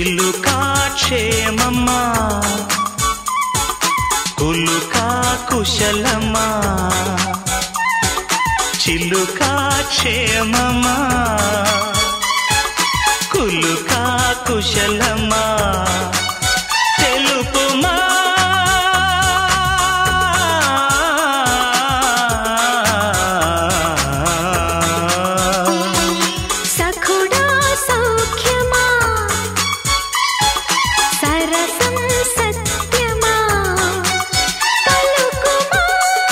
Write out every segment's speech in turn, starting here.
చిలుకా క్షేమమ్మా కులుకా కుశలమా చిలుకా క్షేమమా కులుకా కుశలమా తెలుపుమా సఖుడా సౌఖ్యమా సరసం సత్యమా పలుకుమా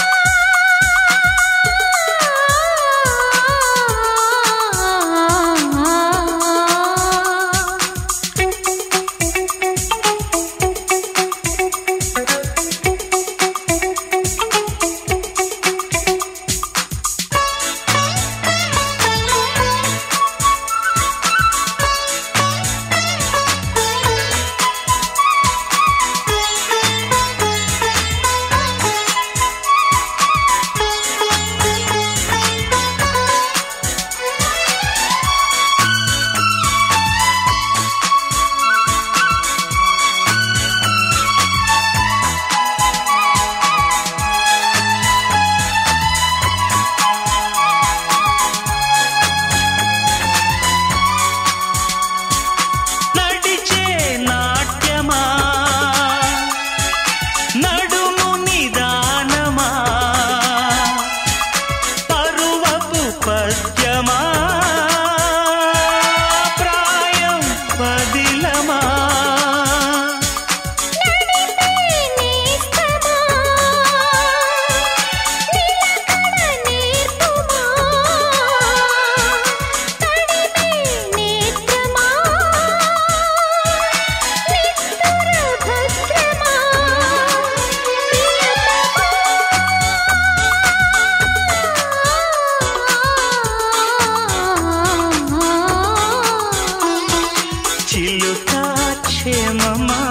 నడిచే నాట్యమా నడుము నిదానమా పరువపు పద్యమా ప్రాయం పదిలమా నేస్తమా నిలకడ నేర్పుమా తడిమే నేత్రమా నిత్తుర భద్రమా ప్రియతమా చిలుకా క్షేమమా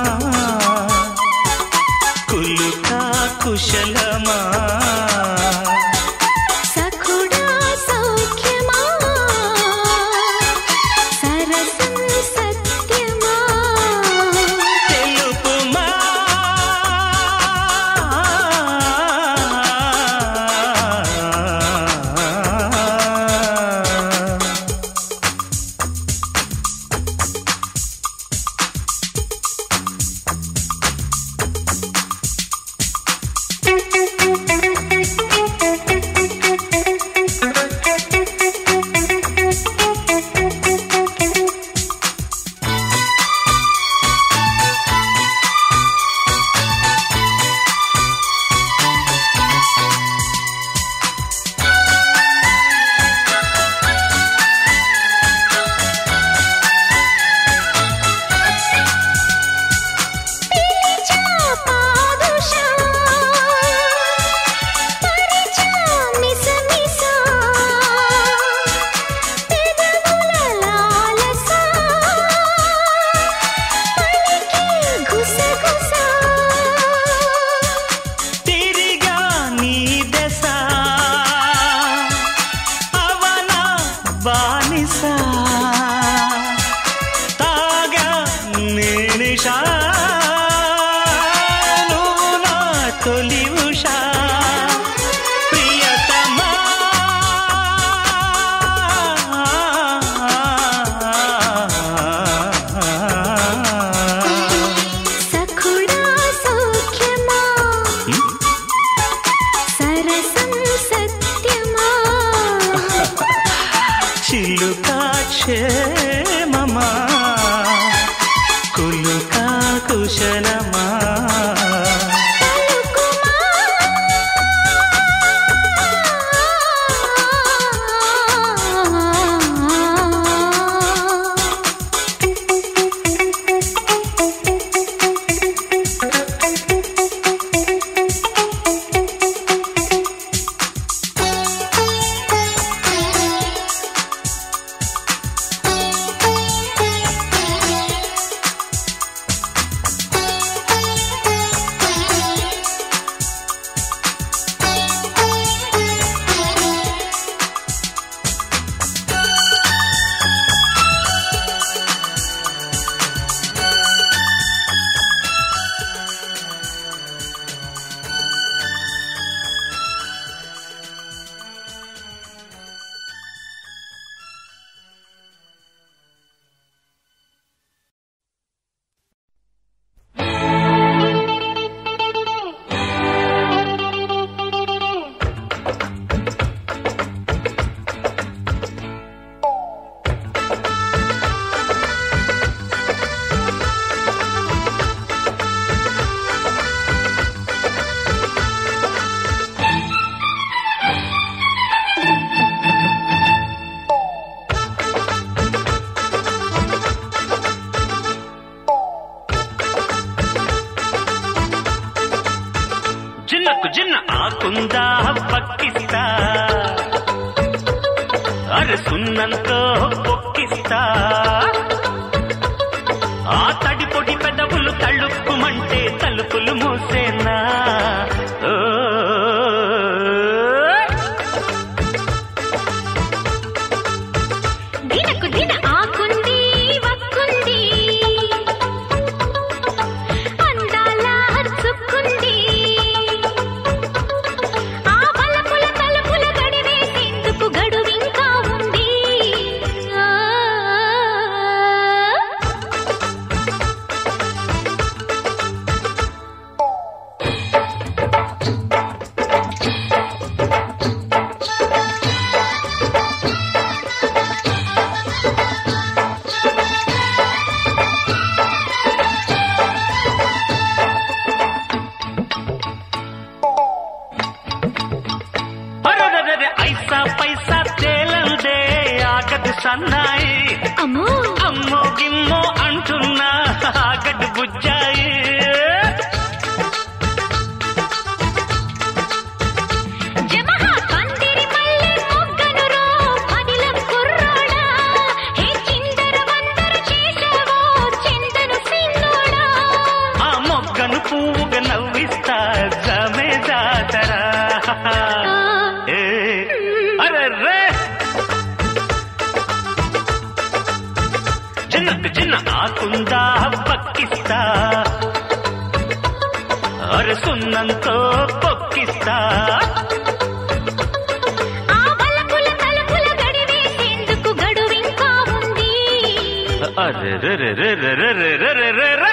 కులుకా కుశలమా సఖుడా సౌఖ్యమా సరసం సత్యమా తెలుపుమా పిలిచా పాదుషా పరిచా మిసమిసా పెదవుల లాలసా పలికి గుసగుసా తిరిగా నీ దశ అవన బానిస తాగా నేనిషా నువ్వు నా తొలి ఉషా ప్రియతమా సఖుడా సౌఖ్యమా సరసం సత్యమా చిలుకా క్షేమమా కులుకా కుశలమా ఆ జిన్నకు జిన్న ఆకుందా పక్కిస్తా అరే సున్నంతో పొక్కిస్తా ఆ తడి పొడి పెదవులు తళుక్కుమంటే తలుపులు మూసేనా ఓ దినకు దిన ఆకుంది వక్కుంది అందాల హచ్చుకుంది ఆ వలపుల తలుపుల గడివేసేందుకు గడువింకా ఉంది ఆ అరెరెరెరె, ఐసా పైసా తేలందే ఆగదు సన్నాయి అమ్మో అమ్మో గిమ్మో అంటున్నా ఆగదు బుజ్జాయి జమహా పందిరి మల్లె మొగ్గను రో పదిలం కుర్రోడా హే చిందర వందర చేశావో చందను సిన్నోడా ఆ మొగ్గను పువ్వుగా నవ్విస్తా జమే జాతరా ఏ, అరెర్రే. చిన్నకు చిన్న ఆకుందా పక్కిస్తా అరే సున్నంతో పొక్కిస్తా ఆ వలపుల తలుపుల గడివేసేందుకు గడువింకా ఉంది అరెరెరెరెరెరెరెరెరెరెరె.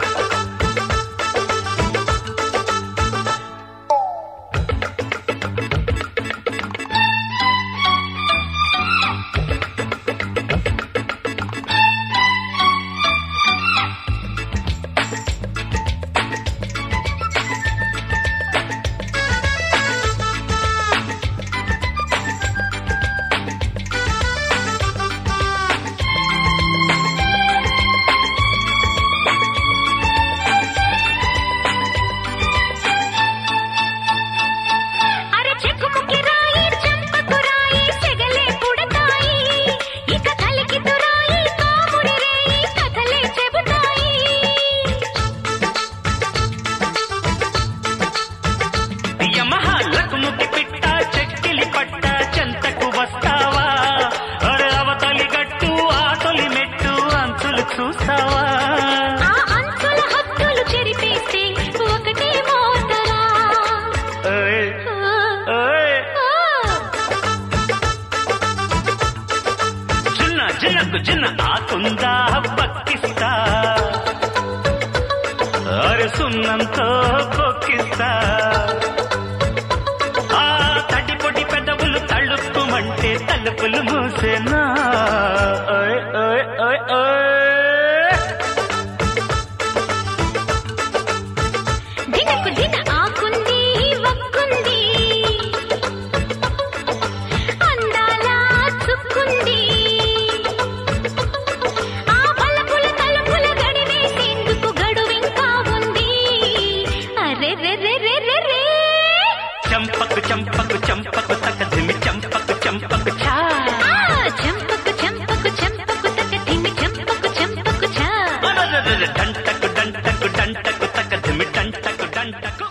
అర చెక్కుముకి రాయి చంపకు రాయి సెగలే పుడతాయి ఇక కలికి తురాయి కామురి రేయి కథలే చెబుతాయి యమహాలకు ముట్టి పిట్ట చెక్కిలి పట్ట చెంతకు వస్తావా అరే అవతలి గట్టు ఆ తొలి మెట్టు అంచులు చూస్తావా ఆ అంచుల హద్దులు చెరిపేస్తే ఒకటే మోతరా ఓయ్, ఓయ్. చిన్న చిన్నకు చిన్న ఆకుందా పక్కిస్తా అరే సున్నంతో పొక్కిస్తా ఆ తడి పొడి పెదవులు తళుక్కుమంటే తలుపులు మూసేనా ఓయ్, ఓయ్, ఓయ్, ఓయ్. దినకు దిన ఆకుంది వక్కుంది అందాల చుక్కుంది ఆ వలపుల తలుపుల గడివేసేందుకు గడువింకా ఉంది అరే రే రే రే రే రే చంపకు చంపకు చంపకు తకధిమి చంపకు చంపకు ఛా ఆ చంపకు చంపకు చంపకు తకటిమి చంపకు చంపకు చా అరరరర డంటకు డంటకు డంటకు తకధిమి డంటకు డంటకు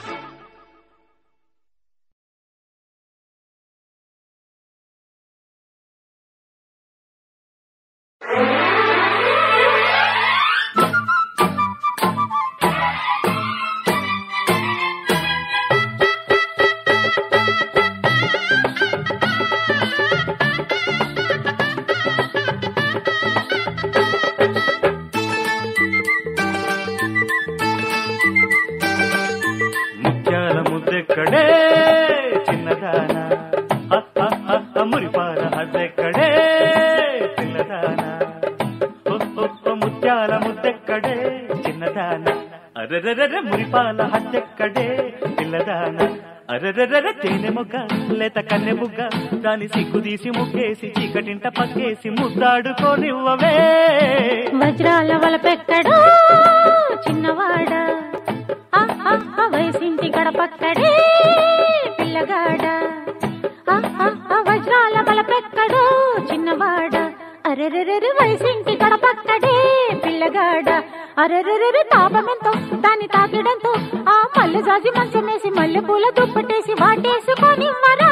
ముత్యాల ముద్దెక్కడే చిన్నదానా అహ, అహ, మురిపాల హద్దెక్కడే పిల్లదానా ఓ, ఓ, ఓ, ముత్యాల ముద్దెక్కడే చిన్నదానా అరెరెరెరె మురిపాల హద్దెక్కడే పిల్లదానా అరెరెరెరె తేనె మొగ్గ లేత కన్నె బుగ్గ దాని సిగ్గు తీసి ముగ్గేసి చీకటింట పక్కేసి ముద్దాడుకోనివ్వవే వజ్రాల వలపెక్కడో చిన్నవాడ ఆ, ఆ, ఆ, వయసింటి గడపక్కడే పిల్లగాడ ఆ, ఆ, ఆ వజ్రాల బలపెక్కడు చిన్నవాడ అరెరెరెరి వయసింటి గడపక్కడే పిల్లగాడ అరెరెరెరి తాపమెంతో దాన్ని తాకిడంతో ఆ మల్లె జాజి మంచమేసి మల్లె పూల దుప్పటేసి వాటేసుకొని మరా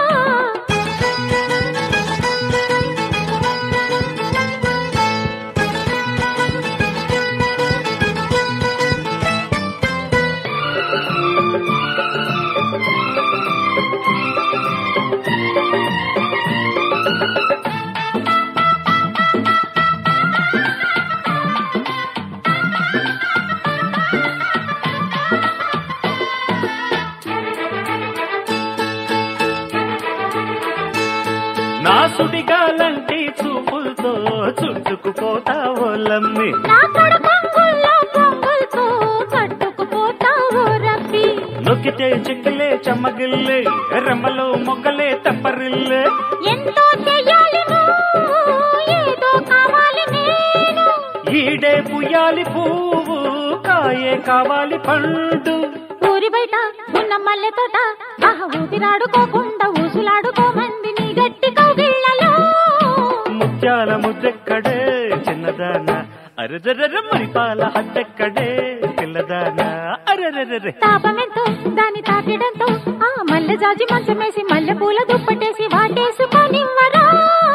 నా సుడిగాలంటి చూపులతో చుట్టుకుపోతావో లమ్మి నా కడుపంగుల్లో పొంగులతో కట్టుకుపోతావు రబ్బీ నొక్కితే చిక్కలే చెమ్మగిల్లే రెమ్మలో మొగ్గలే తెప్పరిల్లే ఎంతో చెయ్యాలి నువ్వు ఏదో కావాలి నేను ఈడే పుయ్యాలి పువ్వు కాయే కావాలి పండు ఊరి బయట ఉన్న మల్లె తోట ఆహ ఊపిరాడుకోకుండా ఊసులాడుకోమంది నీ గట్టి కౌగిళ్ళలో ముత్యాల ముద్దెక్కడే చిన్నదాన అరెరెరె మరిపాల హద్దెక్కడే పిల్లదాన అరెరెరె తాపమెంతో దాని తాకిడంతో ఆ మల్లె జాజి మంచమేసి మల్లె పూల దుప్పటేసి వాటేసుకొని మరా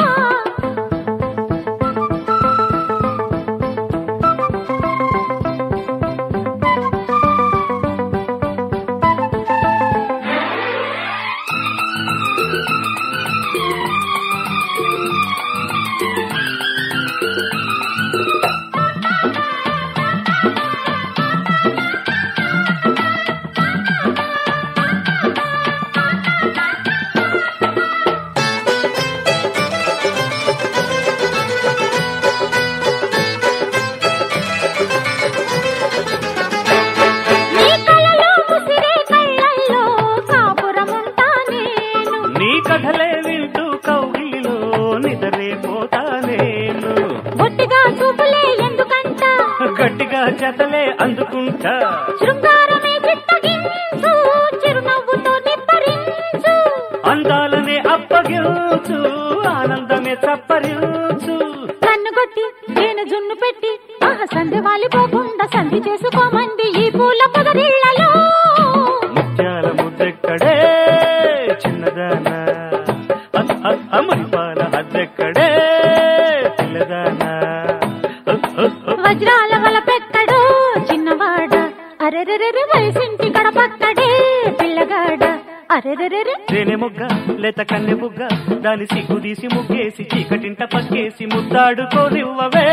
నీ కలలో ముసిరే కళ్ళల్లో కాపురముంటా నేను నీ కథలే వింటూ కౌగిలిలో నిదరే పోతా నేను ఒట్టిగా చూపులే ఎందుకంట గట్టిగా చెతలే అందుకుంటా శృంగారమే చిత్తగించు చిరునవ్వుతో నిప్పరించు అందాలనే అప్పగించు ఆనందమే చప్పరించు కన్ను కొట్టి నేను జున్ను పెట్టి ఆహ సంధి వాలిపోకుండా సంధి చేసుకోమంది ఈ పూల పొదరిళ్లలో ముత్యాల ముద్దెక్కడే చిన్నదాన అమరిపాల హద్దెక్కడే పిల్లదానా వజ్రాల వల పెట్టడు చిన్నవాడ అరెరెరెరె వయసింటి గడపక్కడే పిల్లగాడ అరెరెరెరె తేనె మొగ్గ లేత కన్నె బుగ్గ దాని సిగ్గు తీసి ముగ్గేసి చీకటింట పక్కేసి ముద్దాడుకోనివ్వవే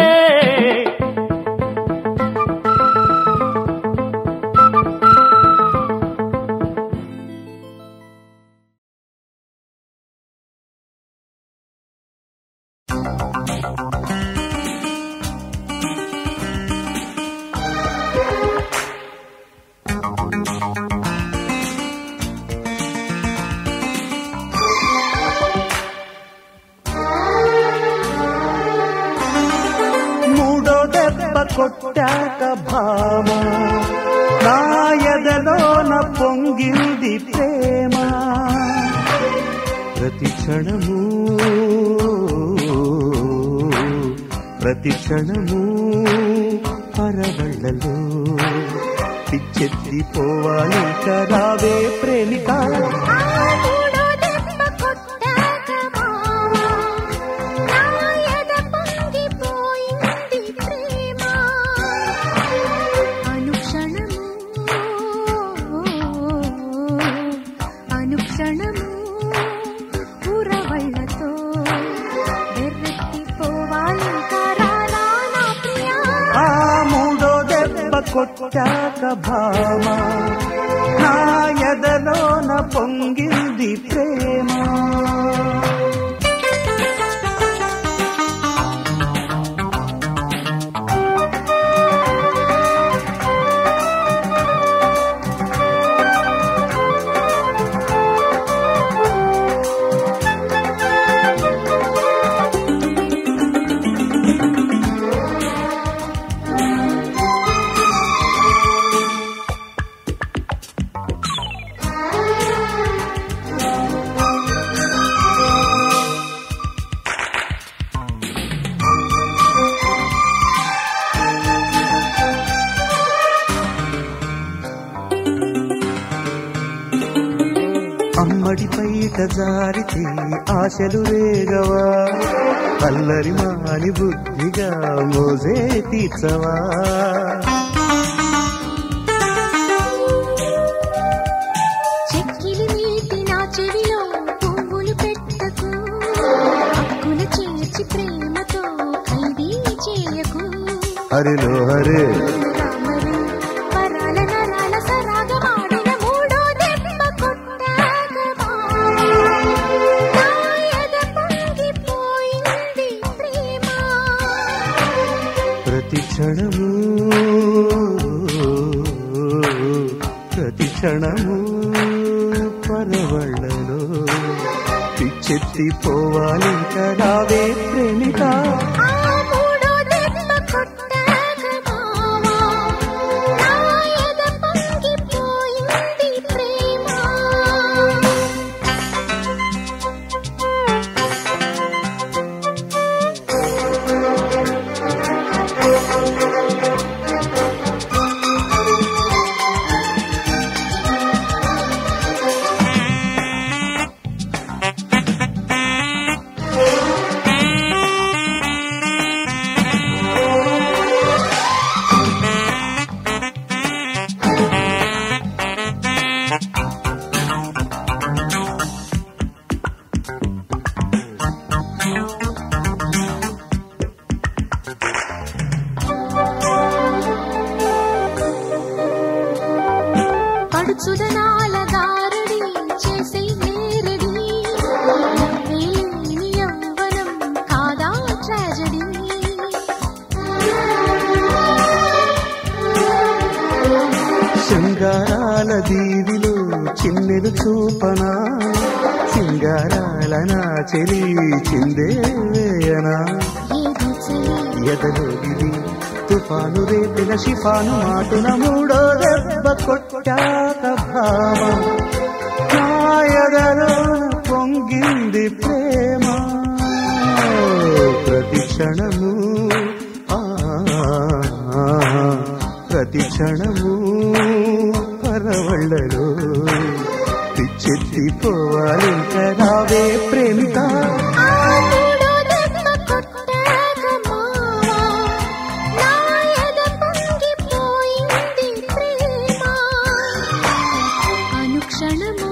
మూడో దెబ్బ కొట్టాక భామ నా ఎదలోన పొంగింది ప్రేమ ప్రతి క్షణము ప్రతి క్షణము పరవళ్ళలో పిచ్చెత్తిపోవాలి రావే ప్రేమిక మూడో దెబ్బ కొట్టాక మావా, నా ఎద పొంగిపోయింది ప్రేమ. అనుక్షణము అనుక్షణము ఉరవళ్ళతో వెర్రెత్తిపోవాలి రారా నా ప్రియా ఆ మూడో దెబ్బ కొట్టాక భామ నా ఎదలోన పొంగింది ప్రేమ బయట జారితే ఆశలు రేగవా అల్లరి మాని బుద్ధిగా మోజే తీర్చవా చెక్కిలి మీటి నా చెవిలో పువ్వులు పెట్టకు హక్కున చేర్చి ప్రేమతో ఖైదీ చేయకు హరిలో హరే రామరు పరాల నరాల సరాగమాడిన మూడో దెబ్బ కొట్టాక నా ఎద పొంగిపోయింది ప్రేమ ప్రతి క్షణము ప్రతి క్షణము పరవళ్ళలో పిచ్చెత్తి పోవాలింక రావే ప్రేమిక ఆ మూడో దెబ్బ కొట్టాక మావా నా ఎద పొంగిపోయింది ప్రేమ పడుచుదనాల గారడి చేసే నేరడి వేలేని యవ్వనం కాదా ట్రాజడీ శృంగారాల దీవిలో చిన్నెలు చూపనా సింగారాల నా చెలి చిందేయనా ఏది చలి ఎదలో ఇది తుఫాను రేపిన షిఫాను మాటున మూడో దెబ్బ కొట్టాక భామ నా ఎదలో పొంగింది ప్రేమ ప్రతి క్షణము ఆ, ప్రతి క్షణము పరవళ్ళలో పిచ్చెత్తిపోవాలింక రావే ప్రేమిక ఆ మూడో దెబ్బ కొట్టాక మావా నా ఎద పొంగిపోయింది ప్రేమ అనుక్షణము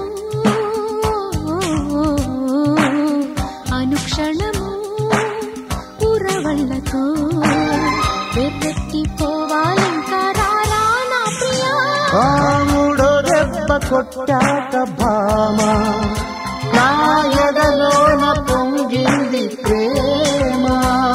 అనుక్షణము ఉరవళ్ళతో వెతెత్తి పోవాలింకా రారా నా ప్రియా ఆ మూడో దెబ్బ కొట్టాక భామ నా ఎదలోన పొంగింది ప్రేమ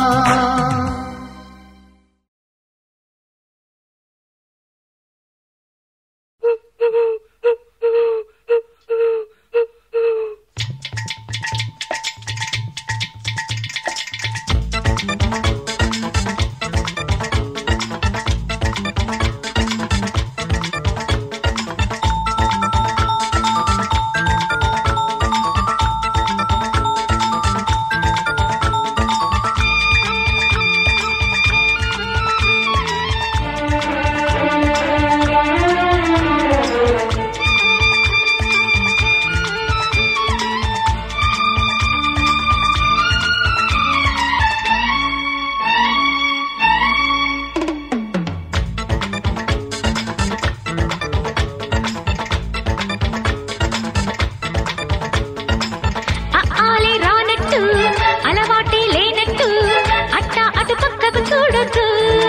ఆలే రానట్టు అలవాటే లేనట్టు అట్ట అటు పక్కకు చూడొద్దు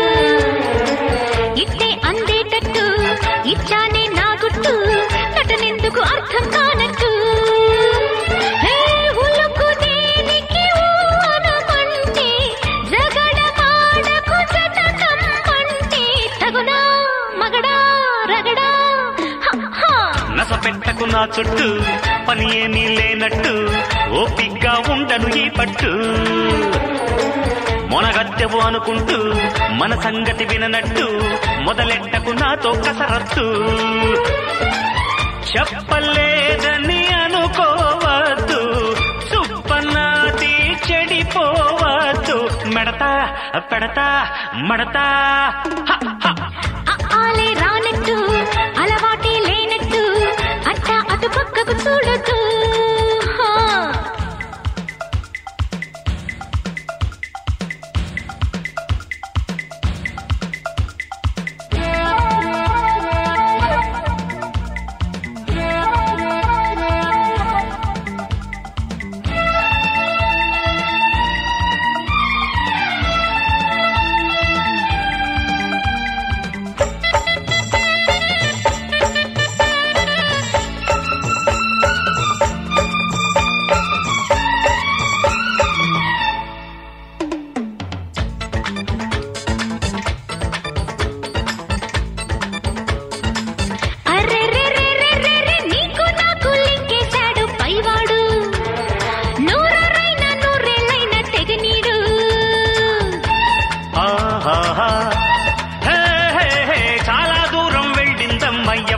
ఇట్టే అందేటట్టు ఇచ్చానే నా గుట్టు నటనెందుకు అర్థం కానట్టు హే, ఉలుకు దేనికి ఊనమంటే, జగడమాడకు జతకం అంటే, తగునా మగడా రగడా హ, హ. నస పెట్టకు నా చుట్టూ పని ఏమీ లేనట్టు ఓపిగ్గా ఉండను ఈ పట్టు మొనగత్తెవు అనుకుంటూ మన సంగతి విననట్టు మొదలెట్టకు నాతో కసరత్తు చెప్పలేదని అనుకోవద్దు సుప్పనాది చెడిపోవద్దు మెడతా పెడతా మడతా హ, హ. ఆలే రానట్టు అలవాటే లేనట్టు అట్ట అటు పక్కకు చూడొద్దు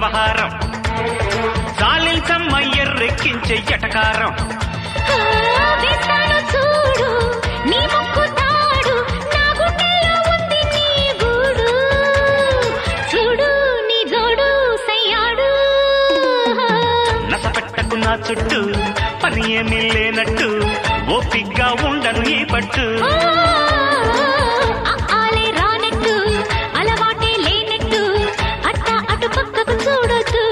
వ్యవహారం చాలించమ్మ ఎర్రెక్కించే ఎటకారం ఆ, వేస్తాను చూడు నీ ముక్కు తాడు నా గుండెలో ఉంది నీ గూడు చూడు నీ జోడు సయ్యాడు నసపెట్టకు నా చుట్టూ పని ఏమీ లేనట్టు ఓపిగ్గా ఉండను ఈ పట్టు ఆ, ఆలే రానట్టు అలవాటే లేనట్టు అట్ట అటు పక్కకు చూడొద్దు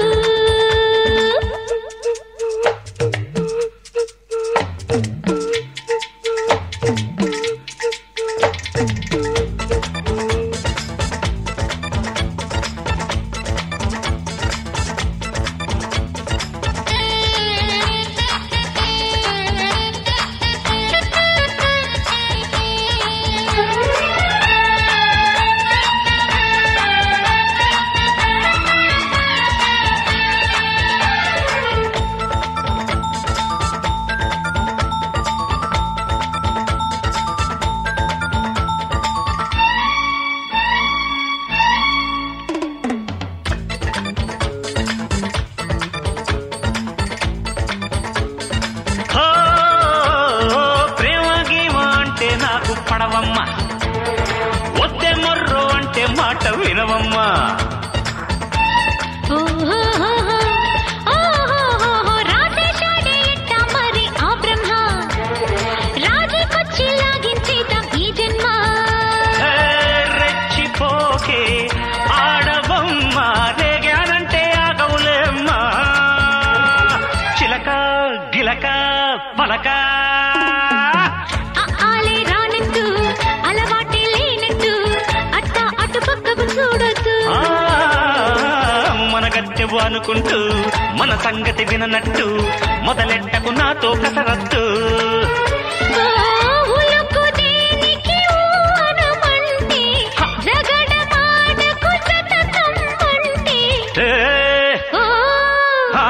హో, ప్రేమ గీమ అంటే నాకు పడవమ్మ వద్దే మొర్రో అంటే మాట వినవమ్మా ఓహోహోహో, ఓహోహోహో, రాసేశాడే ఎట్టా మరి ఆ బ్రహ్మ రాజీకొచ్చి లాగించేద్దాం ఈ జన్మ ఏ, రెచ్చిపోకే ఆడబొమ్మ రేగానంటే ఆగవులేమ్మా చిలక గిలక పలక ఆ ఆలే రానట్టు అలవాటే లేనట్టు అట్ట అటు పక్కకు చూడొద్దు ఆ, మన గత్తెవు అనుకుంటూ మన సంగతి విననట్టు మొదలెట్టకు నాతో కసరత్తు ఓ, ఉలుకు దేనికి ఊనమంటే, జగడమాడకు జతకమ్మంటే. ఏ, ఓ, ఆ.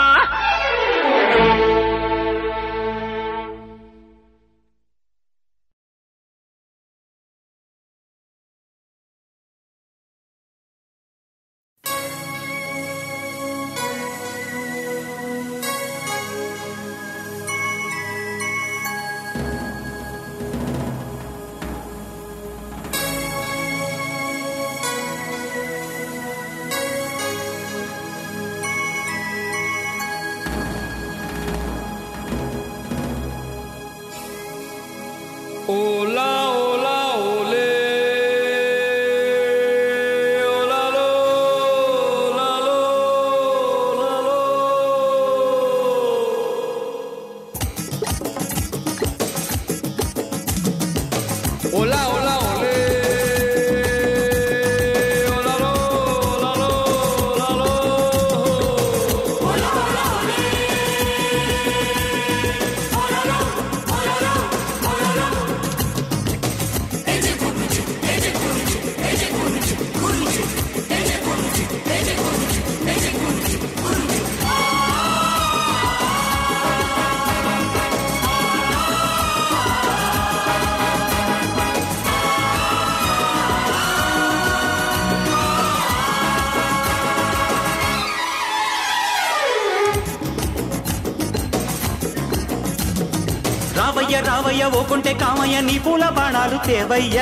Hola, hola, olé. Hola, lo, hola, lo, hola, lo. Hola, hola, olé. Hola, lo, hola, lo, hola, lo. రావయ్య రావయ్య ఓకుంటే కామయ్య నీ పూల బాణాలు తేవయ్యా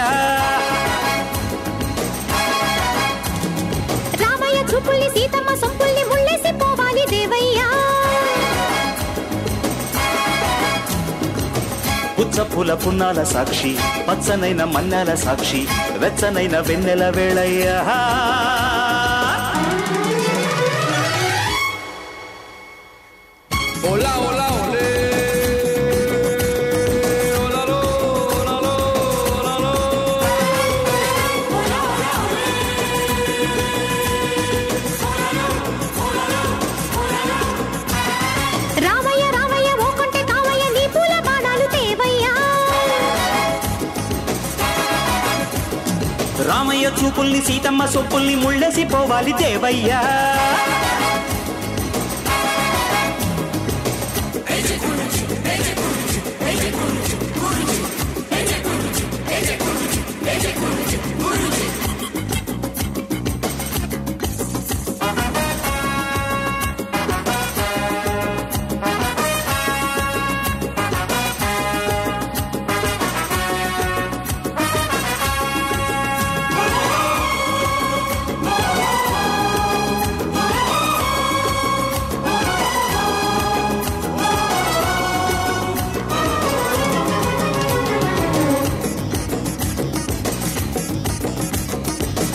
రామయ్య చూపుల్ని సీతమ్మ సొంపుల్ని ముళ్ళేసి పోవాలి దేవయ్యా పుచ్చ పూల పున్నాల సాక్షి పచ్చనైన మన్నాల సాక్షి వెచ్చనైన వెన్నెల వేళయ్యా Hola, hola, olé. Hola, lo, hola, lo, hola, lo. Ramayya Ramayya ఓకుంటే Kamayya నీ పూల బాణాలు తేవయ్యా రామయ్య చూపుల్ని సీతమ్మ సొప్పుల్ని ముళ్ళేసి పోవాలి దేవయ్యా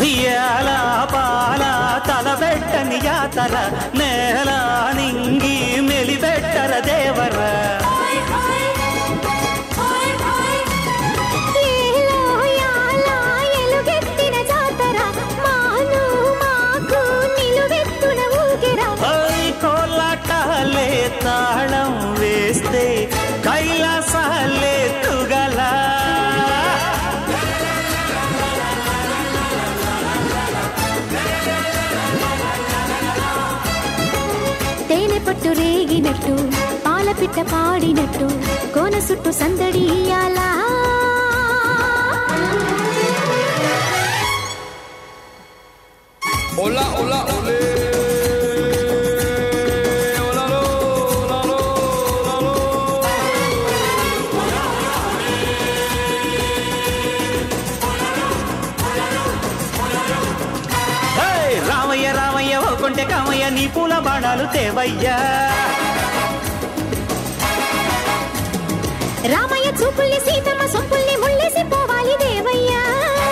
యాల పాల తలబెట్టని యాతర నేల నింగి మెలిబెట్టర దేవర ఏలో యాలా ఎలుగెత్తిన జాతర మాను మాకు నిలువెత్తున ఊగిరా ఓయ్ కోలాటాలే తాళం వేస్తే కైలాసాలే తుగల తేనె పట్టు రేగినట్టు పాల పిట్ట పాడినట్టు కోన సుట్టు సందడి ఇయ్యాలా Hola, hola, olé. Hola, lo, hola, lo, hola, lo. హేయ్! రామయ్య రామయ్య ఓ కొంటె కామయ్య నీ పూల బాణాలు తేవయ్యా రామయ్య చూపుల్ని సీతమ్మ సొంపుల్ని ముళ్ళేసి పోవాలి దేవయ్యా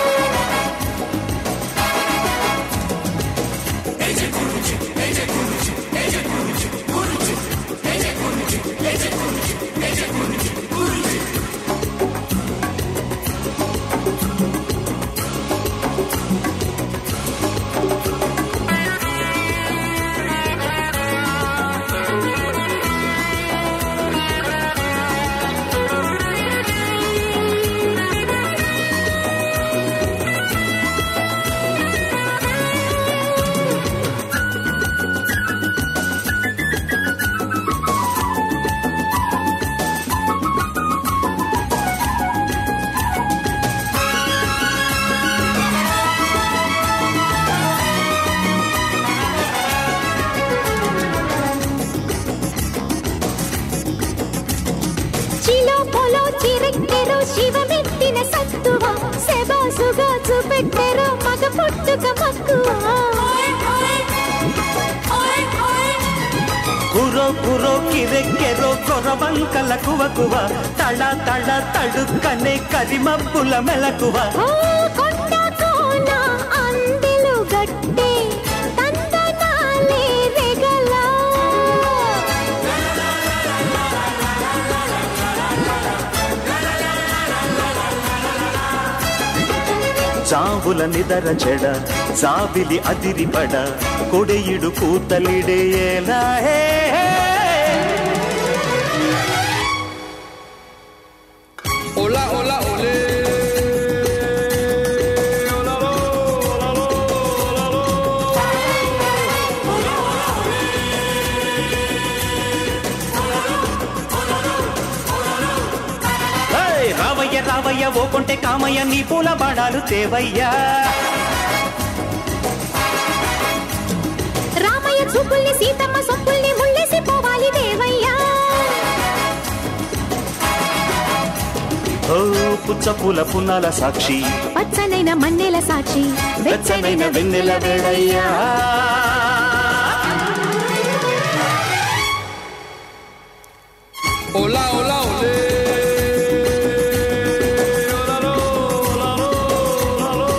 చిలో పొలో చిరెక్కెరు శివమెత్తిన సత్తువ సెబాసుగా చూపెట్టెరు మగ పుట్టుక మక్కువ కురో కురో కిరెక్కెరో కొరవంకల కువ కువ తళ తళ తడుక్కనే కరిమబ్బుల మెలకువ ఓ కొండ కోన అందెలు గట్టే తందనాలే రెగలా జావుల నిదర చెడ జాబిలి అదిరిపడ కొడెయిడు కూతలిడేలా హే హే. Hola, hola, olé. Hola, lo, hola, lo, hola, lo. హేయ్! రావయ్య రావయ్య ఓ కొంటె కామయ్య నీ పూల బాణాలు తేవయ్యా రామయ్య చూపుల్ని సీతమ్మ సొంపుల్ని ముళ్ళేసి పోవాలి దేవయ్యా ఓ పుచ్చ పూల పున్నాల సాక్షి పచ్చనైన మన్నెల సాక్షి వెచ్చనైన వెన్నెల వేళయ్యా Hola, hola, olé. Hola, lo, hola, lo, hola, lo.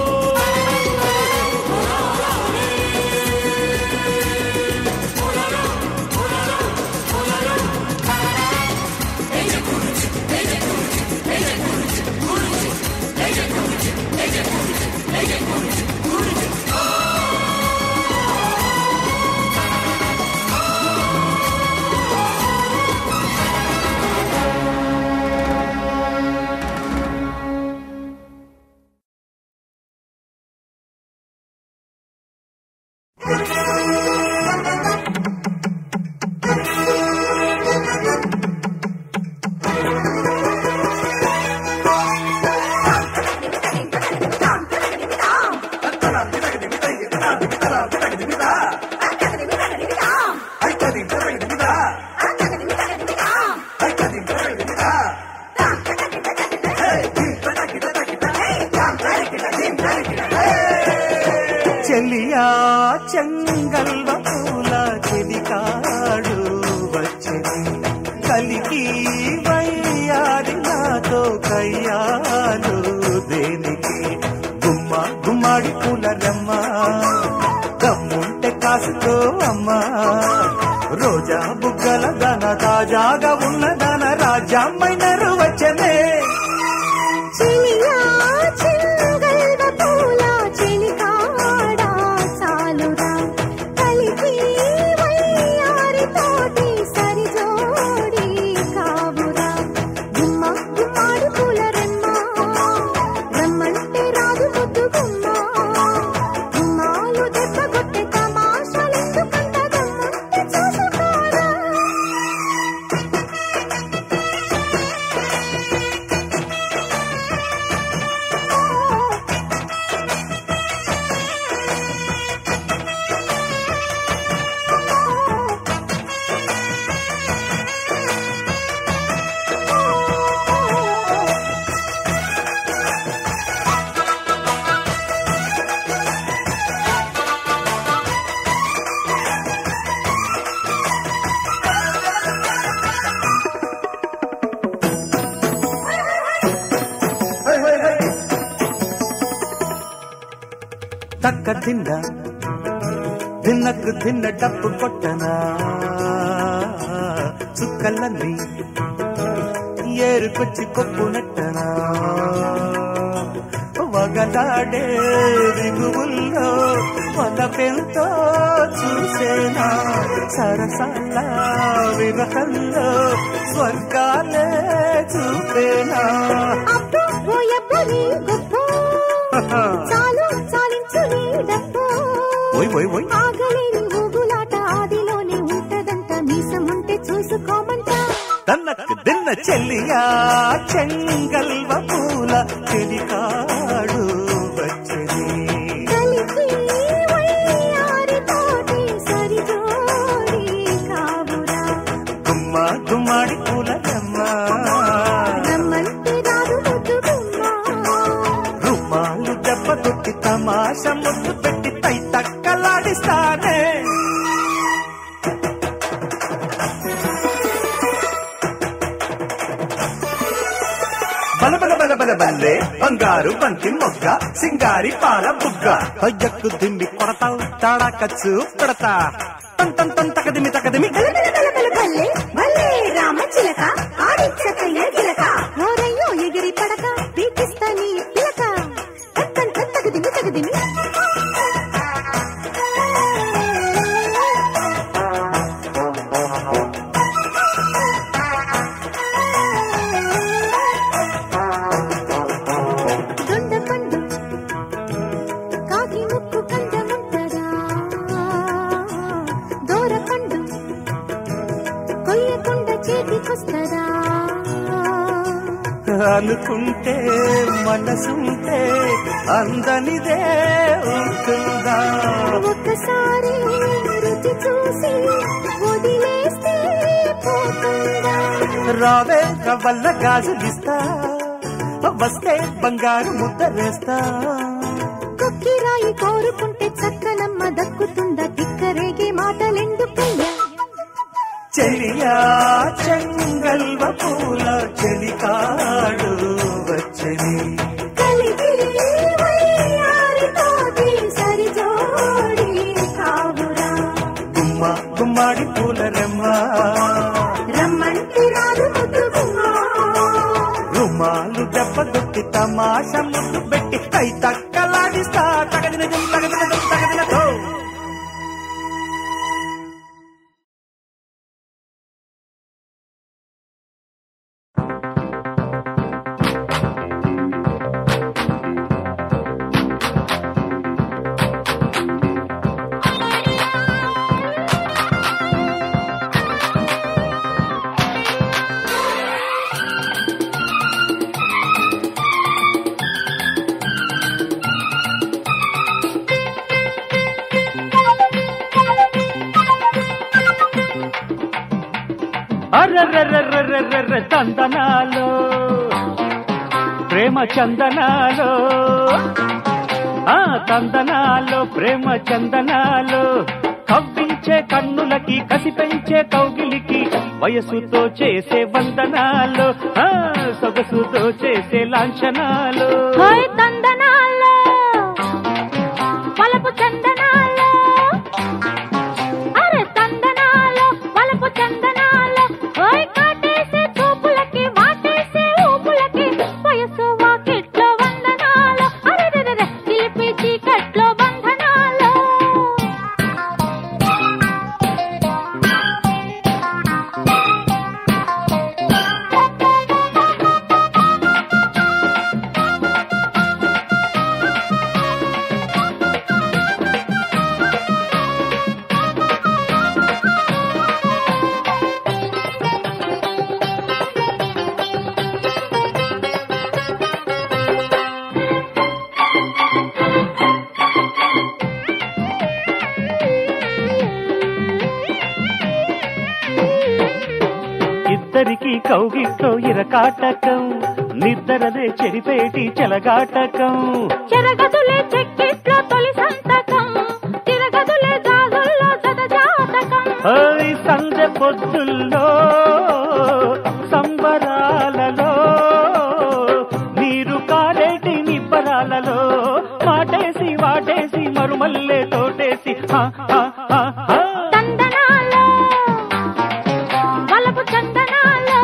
చెలియా చెంగల్వ పూల చెలికాడు వచ్చి కలికి వయ్యారి నాతో కయ్యాలు దేనికి గుమ్మ గుమ్మడి పూల రమ్మా రోజా బుగ్గల దన తాజాగా ఉన్న దన రాజ్యామైన వచ్చనే చెలియా చెంగల్వ పూల చెలికాడా చాలురా కలిపి వయ్యారి తోటి సరిజోడి కావురా గుమ్మ గుమ్మాడి పూల రెమ్మ రమ్మంటే రాదు ముద్దు గుమ్మ గుమ్మాలు దెబ్బ కొట్టే తమాషాలెందుకంత గమ్ముంటే చూసుకోరా తక్క తిన్న తిన్నకు తిన్న డప్పు కొట్టనా చుక్కలన్నీ ఏరుకొచ్చి కొప్పు నెట్టనా వగలాడే దిగువుల్లో వలపెంతో చూసేనా సరసాల విరహంలో స్వర్గాలే చూపేనా అబ్బో ఓయబ్బో నీ గొప్ప చాలు చాలించు నీ డప్పు ఓయ్ ఓయ్ ఓయ్ ఆగలేని ఊగులాట ఆదిలోనే ఉంటదంట మీసముంటే చూసుకోమంట తన్నకు దిన్న చెల్లియా చెంగల్వ పూల చెలికాడు వచ్చని కలిపి వయ్యారి తోటి సరిజోడి కావురా గుమ్మ గుమ్మాడి పూల రమ్మ రమ్మంటే రాదు ముద్దు గుమ్మ రుమాలు దెబ్బ కొట్టి తమాష ముద్దు పెట్టి తై తక్కలాడిస్తానే బల బల బల బల బల్లే బంగారు బంతి మొగ్గ సింగారి పాల బుగ్గ అయ్యక్కు దిండి కొడతావు తాడాకచ్చు పెడతా తన్ తన్ తన్ తకదిమి తకదిమి భలే భలే రామ చిలక ఆడిచ్చకయ్య చిలక నోరయ్యో ఎగిరి పడక పీకిస్తా నీ పిలక తక్కన్ తగ్గదిమి తగదిమి దొండ పండు కాకి ముక్కు కందముంటదా దూర పండు కొయ్యకుండా చేతికొస్తదా అనుకుంటే మనసుంటే అందనిదే ఉంటుందా ఒక్కసారి రుచి చూసి వదిలేస్తే పోతుందా రావే వల్ల గాజులిస్తా వస్తే బంగారు ముద్దరేస్తా కొక్కిరాయి కోరుకుంటే చక్కనమ్మ దక్కుతుందా తిక్కరేగే మాటలెందుకయ్యా చెలియా చెంగల్వ పూల చెలికాడు వచ్చని కలిపి వయ్యారితోటి సరిజోడి కావురా గుమ్మ గుమ్మాడి పూల రెమ్మ రమ్మంటే రాదు ముద్దు గుమ్మ రుమాలు దెబ్బ కొట్టి తమాష ముద్దు పెట్టి కై తక్కలాడిస్తా తగదిన తగదిన తగదినతో అర్రర్రర్రర్రర్ర చందనాలు ప్రేమ చందనాలు ఆ చందనాలు ప్రేమ చందనాలు కవ్వించే కన్నులకి కసి పెంచే కౌగిలికి వయసుతో చేసే వందనాలు ఆ సొగసుతో చేసే లాంఛనాలు హోయ్ తందనాల్లో పలపు చందనాల్లో ఇద్దరికి కౌగిట్లో ఇరకాటకం నిద్దరదే చెడిపేటి చెలగాటకం చెరగదులే చెక్కిట్లో తొలి సంతకం తిరగదులే జాజుల్లో జత జాతకం ఓయ్ సందె పొద్దుల్లో సంబరాలలో నీరు కారేటి నిబ్బరాలలో మాటేసి వాటేసి మరుమల్లే తోటేసి హా, హా, హా, హా. తందనాలో వలపు చందనాలో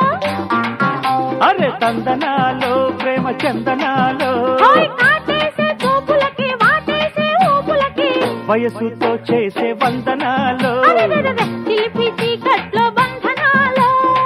అరే తందనాలో ప్రేమ చందనాలో హోయ్ కాటేసే చూపులకి వాటేసే ఊపులకి వయసుతో చేసే వందనాలో అరెరెరెరె, చిలిపి చీకట్లో బంధనాలో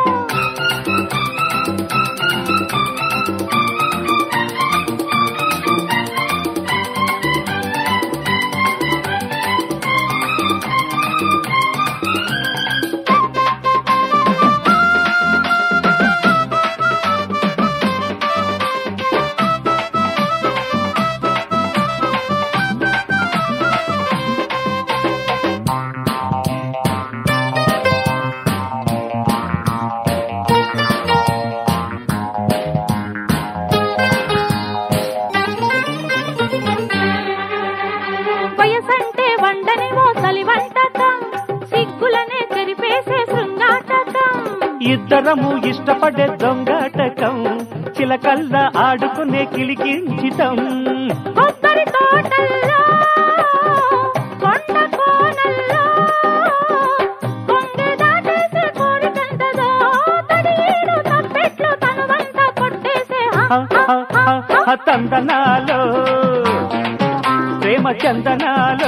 వయసంటే వండని ఓ చలి వంటకం సిగ్గులనే చెరిపేసే శృంగాటకం ఇద్దరము ఇష్టపడే దొంగాటకం చిలకల్ల ఆడుకునే కిలికించితం కొబ్బరి తోటల్లో కొండ కోనల్లో కొంగె దాటేసే కోరికంతదో తడియేడు తప్పెట్లు తనువంత కొట్టేసే హ, హ, హ, హ, హ, హ, హ. హ, తందనాలో ప్రేమ చందనాలో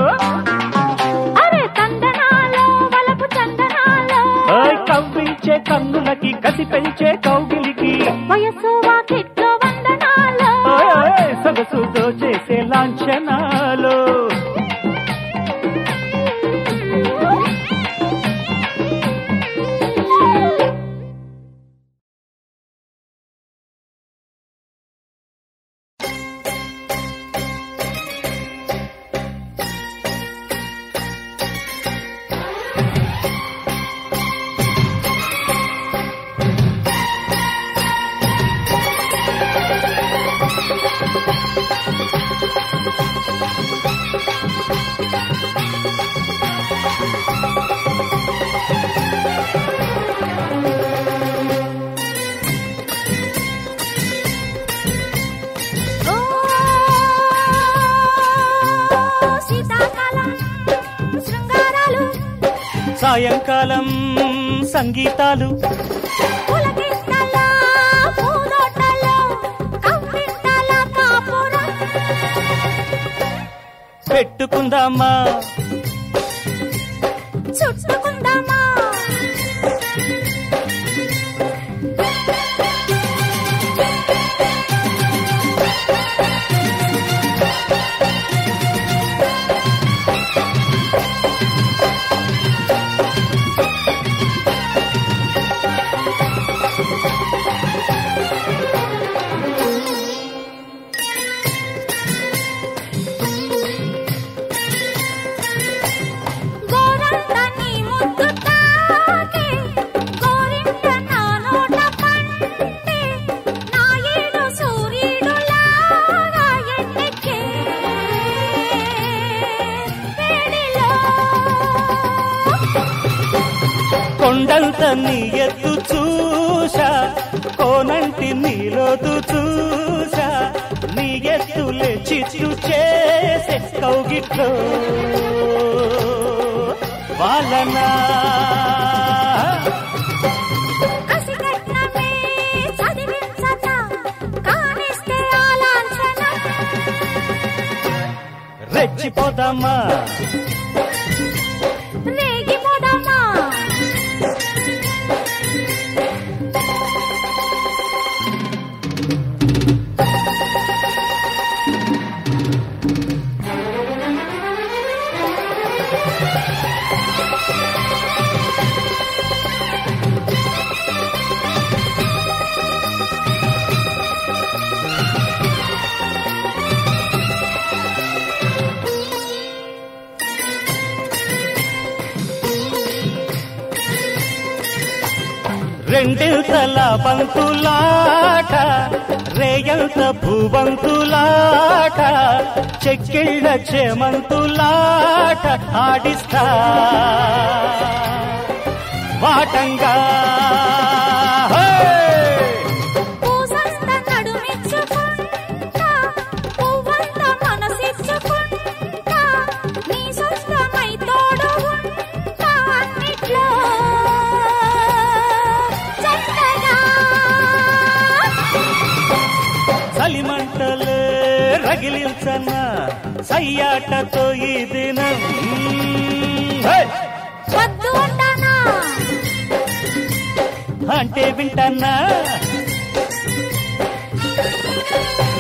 అరే తందనాలో వలపు చందనాలో ఓయ్ కవ్వించే కన్నులకి కసి పెంచే కౌగిలికి వయసు వాకిట్లో వందనాలో ఓయ్, ఓయ్, సొగసుతో చేసే లాంఛనాలు ఓ శీతాకాలం శృంగారాలు సాయంకాలం సంగీతాలు పులకింతల పూదోటలో కవ్వింతల కాపురం పెట్టుకుందామా చుట్టుకుందామా గోరంత నీ ముద్దు తాకే గోరింట నా నోట పంటే నా ఏడు సూర్యుడు లాగా ఎన్నెక్కే వేడిలో కొండంత నీ ఎత్తు చూసా కోనంటి నీలోతు చూసా నీ ఎత్తులే చిచ్చు చేసే కౌగిట్లో వాళ్ళనా కసికట్నమే చదివించట కానిస్తే ఆ లాంఛనం రెచ్చిపోదామా రేగిపోదామా రెండింతల బంతులాట రేయంత భూబంతులాట చెక్కిళ్ళ చేమంతులాట ఆడిస్తా వాటంగా హే! పూసంత నడుమిచ్చుకుంటా పువ్వంత మనసిచ్చుకుంటా నీ సొంతమై తోడు ఉంటా అన్నిట్లో చక్కగా చలిమంటలే రగిలించన్న సయ్యాటతో ఈ దినం హే! వద్దు అంటానా అంటే వింటన్నా